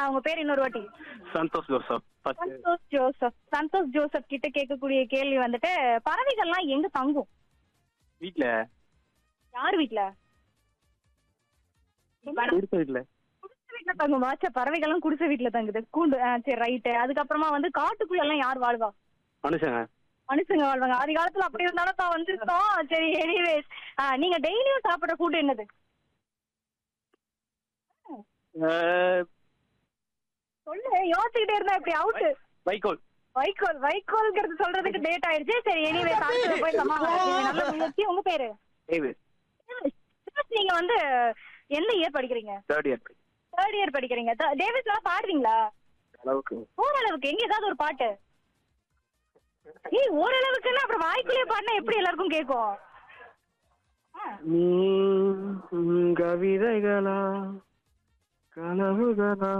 அவங்க பேர் இன்னொரு வாட்டி சந்தோஷ் ஜோசப் ஃபர்ஸ்ட் சந்தோஷ் ஜோசப் சந்தோஷ் ஜோசப் கிட்ட கேட்கக்கூடிய கேள்வி வந்துட்டு பறவைகள்லாம் எங்க தங்கும் வீட்ல யார் வீட்ல இருக்க வீட்ல குடிசை வீட்ல தங்குமா சே பறவைகள்லாம் குடிசை வீட்ல தங்குது கூண்டு ஆ, சரி ரைட்டு அதுக்கப்புறமா வந்து காட்டுக்குள்ள எல்லாம் யார் வாழ்வா மனுஷங்க மனுஷங்க வாழ்வாங்க ஆதி காலத்துல அப்படி இருந்தாலும் தான் வந்திருக்கோம் சரி எனிவேஸ் நீங்க டெய்லியும் சாப்பிடுற ஃபுட் என்னது அஹ், சொல்லு யோசிச்சுக்கிட்டே இருந்தா இப்படி அவுட் வைக்கோல் வைக்கோல் வைக்கோல்ங்கிறது சொல்றதுக்கு டேட் ஆயிடுச்சு சரி எனிவேஸ் அடுத்தது போயிடலாமா இது நல்ல முயற்சி உங்க பேரு டேவிட் டேவிஸ், நீங்க வந்து எந்த இயர் படிக்கிறீங்க தேர்ட் இயர் தேர்ட் இயர் படிக்கிறீங்க த- டேவிஸ் எல்லாம் பாடுறீங்களா அளவுக்கு ஓரளவுக்கு எங்க ஏதாவது ஒரு பாட்டு ஏய் ஓரளவுக்குன்னா அப்புறம் வாய்க்குள்ளே பாடினா எப்படி எல்லாருக்கும் கேட்கும் ஆ, நீ உம், கவிதைகளா கனவுகளா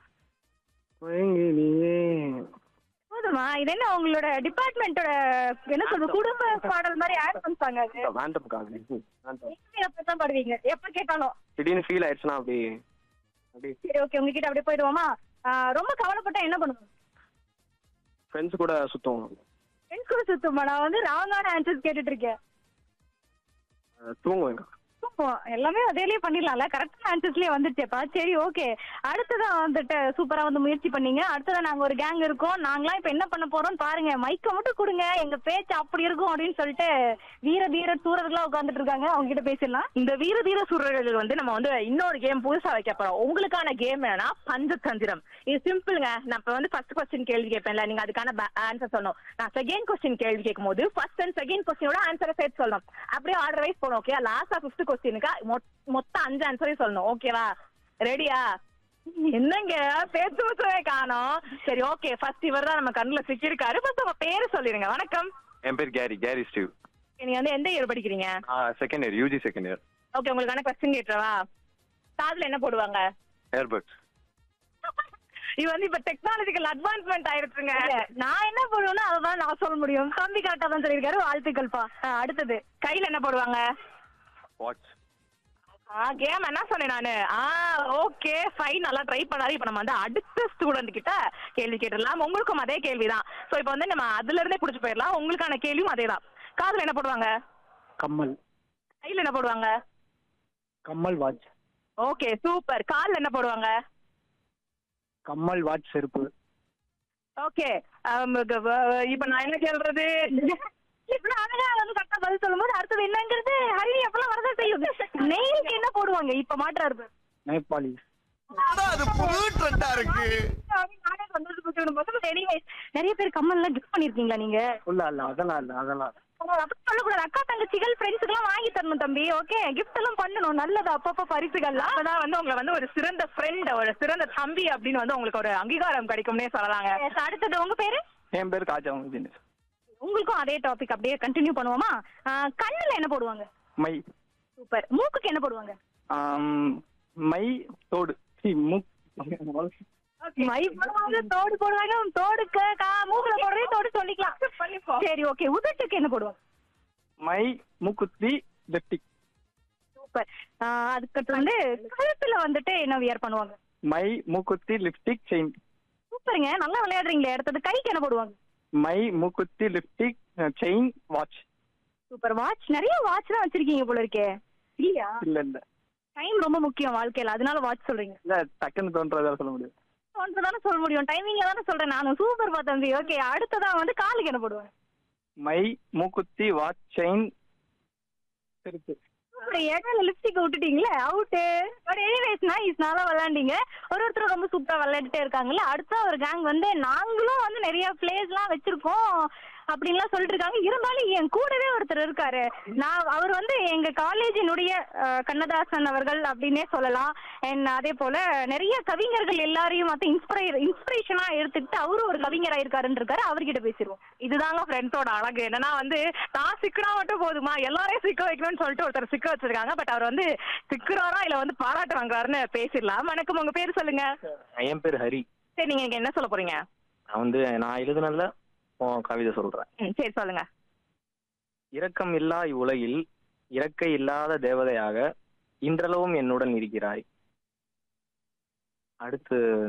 நீயே போதுமா இது என்ன உங்களோட டிபார்ட்மெண்டோட என்ன சொல்றது குடும்ப பாடல் மாதிரி ஆட் பண்ணிட்டாங்க அது வேண்டம் காது எப்பவுமே அப்படித்தான் பாடுவீங்க எப்ப கேட்டாலும் திடீர்னு ஃபீல் ஆயிடுச்சுன்னா அப்படி அப்படி சரி ஓகே உங்ககிட்ட அப்படியே போயிடுவோமா ஆ, ரொம்ப கவலைப்பட்டா என்ன பண்ணுவோம் ஃப்ரெண்ட்ஸ் கூட சுத்துவோம் ஃப்ரெண்ட்ஸ் கூட சுத்தமா நான் வந்து ராங்கான ஆன்சர்ஸ் கேட்டுட்டு இருக்கேன் அஹ், தூங்குவேன் தூக்கம் எல்லாமே அதேலயே பண்ணிடலாம்ல கரெக்டான ஆன்சர்ஸ்லயே வந்துச்சேப்பா சரி ஓகே அடுத்ததான் வந்துட்டு சூப்பரா வந்து முயற்சி பண்ணீங்க அடுத்ததான் நாங்க ஒரு கேங் இருக்கோம் நாங்களாம் இப்ப என்ன பண்ண போறோம் பாருங்க மைக்க மட்டும் கொடுங்க எங்க பேச்சு அப்படி இருக்கும் அப்படின்னு சொல்லிட்டு வீர தீர சூரர்களா உட்கார்ந்துட்டு இருக்காங்க அவங்க கிட்ட பேசிடலாம் இந்த வீர தீர சூரர்கள் வந்து நம்ம வந்து இன்னொரு கேம் புதுசா வைக்க போறோம் உங்களுக்கான கேம் என்னன்னா பஞ்சதந்திரம் இது சிம்பிளுங்க நான் இப்ப வந்து ஃபர்ஸ்ட் கொஸ்டின் கேள்வி கேட்பேன்ல நீங்க அதுக்கான ஆன்சர் சொல்லணும் நான் செகண்ட் கொஸ்டின் கேள்வி கேட்கும் போது ஃபர்ஸ்ட் அண்ட் செகண்ட் கொஸ்டினோட ஆன்சரை சேர்த்து சொல்லணும் அப்படியே ஆர்டர் வைஸ் போகணும் ஓகே லாஸ்டா ஃபிஃப்த் கொஸ்டினுக்கு மொத்தம் அஞ்சு ஆன்சரையும் சொல்லணும் ஓகேவா ரெடியா என்னங்க பேச்சு முச்சவே காணோம் சரி ஓகே ஃபர்ஸ்ட் இவர் தான் நம்ம கண்ணுல சிக்கியிருக்காரு ஃபர்ஸ்ட் உங்க பேரு சொல்லிருங்க வணக்கம் என் பேர் கேரி கேரி ஸ்டீவ் நீங்க வந்து எந்த இயர் படிக்கிறீங்க second year UG second year okay உங்களுக்கான கொஸ்டின் கேட்டுறவா காதுல என்ன போடுவாங்க ஏர்பட்ஸ் இது வந்து இப்ப டெக்னாலஜிக்கல் அட்வான்ஸ்மெண்ட் ஆயிருச்சுங்க நான் என்ன பண்ணுவேன்னா அதான் நான் சொல்ல முடியும் தம்பி கரெக்டா தான் சொல்லியிருக்காரு வாழ்த்துக்கள்ப்பா ஆ, அடுத்தது கையில என்ன போடுவாங்க வாட்ச் ஆ கேம் என்ன சொன்னேன் நானு ஆ ஓகே ஃபைன் நல்லா ட்ரை பண்ணாரு இப்ப நம்ம வந்து அடுத்த ஸ்டூடெண்ட் கிட்ட கேள்வி கேட்டுடலாம் உங்களுக்கும் அதே கேள்விதான் சோ இப்போ வந்து நம்ம அதுல இருந்தே புடிச்சு போயிடலாம் உங்களுக்கான கேள்வியும் அதேதான் காதுல என்ன போடுவாங்க கம்மல் கையில என்ன போடுவாங்க கம்மல் வாட்ச் ஓகே சூப்பர் கால்ல என்ன போடுவாங்க கம்மல் வாட்ச் செருப்பு ஓகே இப்ப நான் என்ன கேள்றது இப்படி அழகா வந்து கரெக்டா பதில் சொல்லும்போது அடுத்தது என்னங்கிறது ஹரிணி அப்பெல்லாம் வரதான் செய்யும் நெயிலுக்கு என்ன போடுவாங்க இப்ப மாற்றாரு பாரு. நேபாளி அது புது ட்ரெண்டா இருக்கு நானே சந்தோஷப்பட்டு போது anyways, நிறைய பேர் கம்மல் எல்லாம் கிஃப்ட் பண்ணிருக்கீங்களா நீங்க இல்ல இல்ல அதெல்லாம் இல்ல அதெல்லாம் இல்ல. அப்படி சொல்லக்கூடாது அக்கா தங்கச்சிகள் ஃப்ரெண்ட்ஸுக்கு எல்லாம் வாங்கி தரணும் தம்பி ஓகே கிஃப்ட் எல்லாம் பண்ணணும் நல்லது அப்பப்ப பரிசுகள்லாம் அப்பதான் வந்து உங்களை வந்து ஒரு சிறந்த ஃப்ரெண்ட் ஒரு சிறந்த தம்பி அப்படின்னு வந்து உங்களுக்கு ஒரு அங்கீகாரம் கிடைக்கும்னே சொல்லலாங்க Yes, அடுத்தது உங்க பேரு என் பேர் காஜா முஜின் உங்களுக்கும் அதே டாபிக் அப்படியே கண்டினியூ பண்ணுவோமா ஆஹ், கண்ணுல என்ன போடுவாங்க மை சூப்பர் மூக்குக்கு என்ன போடுவாங்க ஆம், மை தோடு சி, மூக் மை போடுவாங்க தோடு போடுவாங்க தோடுக்கு கா மூக்குல போடுறதே தோடு சொல்லிக்கலாம் சரி ஓகே உதட்டுக்கு என்ன போடுவாங்க மை மூக்குத்தி லெப்டிக் சூப்பர் அதுக்கடுத்து வந்து கழுத்துல வந்துட்டு என்ன வியர் பண்ணுவாங்க மை மூக்குத்தி லிப்டிக் செயின் சூப்பருங்க நல்லா விளையாடுறீங்களே அடுத்தது கைக்கு என்ன போடுவாங்க மை மூக்குத்தி lipstick chain watch super watch நிறைய வாட்ச் தான் வச்சிருக்கீங்க போல இருக்கே இல்லையா இல்ல இல்ல டைம் ரொம்ப முக்கியம் வாழ்க்கையில அதனால வாட்ச் சொல்றீங்க இல்ல டக்குன்னு தோன்றதா சொல்ல முடியும் ஒன்று சொல்ல முடியும் டைமிங்ல தானே சொல்றேன் நானும் சூப்பர் பா தம்பி ஓகே அடுத்ததா வந்து காலுக்கு என்ன போடுவாங்க மை மூக்குத்தி வாட்ச் செயின் செருப்பு சூப்பர் இடையில லிப்ஸ்டிக் விட்டுட்டீங்களே அவுட்டு பட் எனிவேஸ் நைஸ் நல்லா விளையாண்டீங்க ஒரு ஒருத்தர் ரொம்ப சூப்பரா விளையாடிட்டே இருக்காங்கல்ல அடுத்த ஒரு கேங் வந்து நாங்களும் வந்து நிறைய பிளேஸ்லாம் வச்சிருக்கோம் அப்படின்லாம் சொல்லிட்டு இருக்காங்க இருந்தாலும் என் கூடவே ஒருத்தர் இருக்காரு நான் அவர் வந்து எங்க காலேஜினுடைய அஹ், கண்ணதாசன் அவர்கள் அப்படின்னே சொல்லலாம் அண்ட் அதே போல நிறைய கவிஞர்கள் எல்லாரையும் வந்து இன்ஸ்பயர் இன்ஸ்பிரேஷனா எடுத்துக்கிட்டு அவரும் ஒரு கவிஞர் ஆயிருக்காருன்னு இருக்காரு அவர்கிட்ட பேசிடுவோம் இதுதாங்க ஃப்ரெண்ட்ஸோட அழகு என்னன்னா வந்து நான் சிக்கனா மட்டும் போதுமா எல்லாரையும் சிக்க வைக்கணும்னு சொல்லிட்டு ஒருத்தர் சிக்க வச்சிருக்காங்க பட் அவர் வந்து சிக்கிறாரா இல்ல வந்து பாராட்டு வாங்குறாருன்னு பேசிடலாம் வணக்கம் உங்க பேர் சொல்லுங்க என் பேர் ஹரி சரி நீங்க எனக்கு என்ன சொல்ல போறீங்க நான் வந்து நான் எழுதுனதுல உன் கவிதை சொல்றேன் ம், சரி சொல்லுங்க இரக்கம் இல்லா இவ்வுலகில் இறக்கை இல்லாத தேவதையாக இன்றளவும் என்னுடன் இருக்கிறாய் அடுத்து